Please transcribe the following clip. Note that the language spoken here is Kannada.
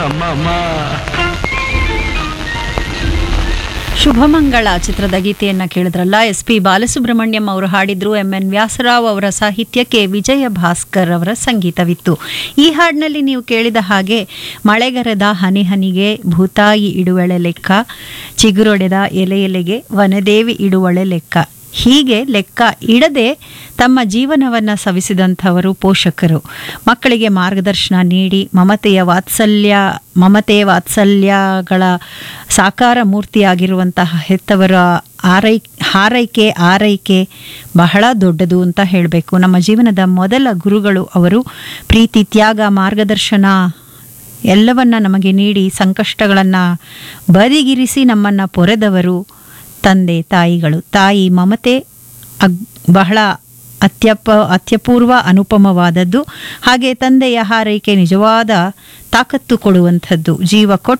ಶುಭಮಂಗಳ ಚಿತ್ರದ ಗೀತೆಯನ್ನ ಕೇಳಿದ್ರಲ್ಲ ಎಸ್ ಪಿ ಬಾಲಸುಬ್ರಹ್ಮಣ್ಯಂ ಅವರು ಹಾಡಿದ್ರು ಎಂ ಎನ್ ವ್ಯಾಸರಾವ್ ಅವರ ಸಾಹಿತ್ಯಕ್ಕೆ ವಿಜಯ ಭಾಸ್ಕರ್ ಅವರ ಸಂಗೀತವಿತ್ತು ಈ ಹಾಡಿನಲ್ಲಿ ನೀವು ಕೇಳಿದ ಹಾಗೆ ಮಳೆಗರೆದ ಹನಿ ಹನಿಗೆ ಭೂತಾಯಿ ಇಡುವಳೆ ಲೆಕ್ಕ ಚಿಗುರೊಡೆದ ಎಲೆ ಎಲೆಗೆ ವನದೇವಿ ಇಡುವಳೆ ಲೆಕ್ಕ ಹೀಗೆ ಲೆಕ್ಕ ಇಡದೆ ತಮ್ಮ ಜೀವನವನ್ನು ಸವಿಸಿದಂಥವರು ಪೋಷಕರು ಮಕ್ಕಳಿಗೆ ಮಾರ್ಗದರ್ಶನ ನೀಡಿ ಮಮತೆಯ ವಾತ್ಸಲ್ಯ ಮಮತೆ ವಾತ್ಸಲ್ಯಗಳ ಸಾಕಾರ ಮೂರ್ತಿಯಾಗಿರುವಂತಹ ಹೆತ್ತವರ ಆರೈ ಹಾರೈಕೆ ಆರೈಕೆ ಬಹಳ ದೊಡ್ಡದು ಅಂತ ಹೇಳಬೇಕು ನಮ್ಮ ಜೀವನದ ಮೊದಲ ಗುರುಗಳು ಅವರು ಪ್ರೀತಿ ತ್ಯಾಗ ಮಾರ್ಗದರ್ಶನ ಎಲ್ಲವನ್ನ ನಮಗೆ ನೀಡಿ ಸಂಕಷ್ಟಗಳನ್ನು ಬದಿಗಿರಿಸಿ ನಮ್ಮನ್ನು ಪೊರೆದವರು ತಂದೆ ತಾಯಿಗಳು ತಾಯಿ ಮಮತೆ ಅಗ್ ಬಹಳ ಅತ್ಯಪ ಅತ್ಯಪೂರ್ವ ಅನುಪಮವಾದದ್ದು ಹಾಗೆ ತಂದೆಯ ಹಾರೈಕೆ ನಿಜವಾದ ತಾಕತ್ತು ಕೊಡುವಂಥದ್ದು ಜೀವ ಕೊಟ್ಟು